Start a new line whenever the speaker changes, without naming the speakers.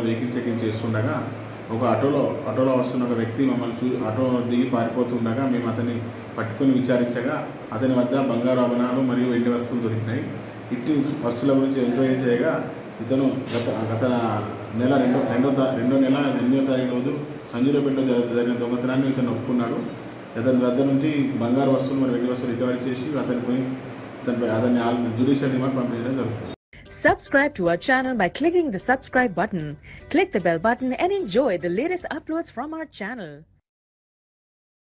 Vehicle checking చేస్తుండగా ఒక ఆటోలో ఆటోలో వస్తున్న ఒక వ్యక్తి మమ్మల్ని చూ ఆటో దిగి పారిపోతుండగా మేము అతన్ని పట్టుకొని విచారించగా అతని వద్ద బంగారు ఆభరణాలు మరియు వెండి వస్తువులు దొరికినాయి ఇట్టి వస్తువుల గురించి ఎంక్వైరీ చేయగా ఇతను గత గత నెల రెండో రెండో తా రెండో నెల ఎనిమిదో తారీఖు రోజు సంజీరపేటలో జరి- జరిగిన దొంగతనాన్ని ఇతను ఒప్పుకున్నాడు అతని వద్ద నుండి బంగారు వస్తువులు మరియు వెండి వస్తువులు రికవరీ చేసి అతనిపై అతనిపై అతన్ని జ్యుడిషియల్ రిమాండ్ పంపించడం జరుగుతుంది
Subscribe to our channel by clicking the subscribe button. Click the bell button and enjoy the latest uploads from our channel.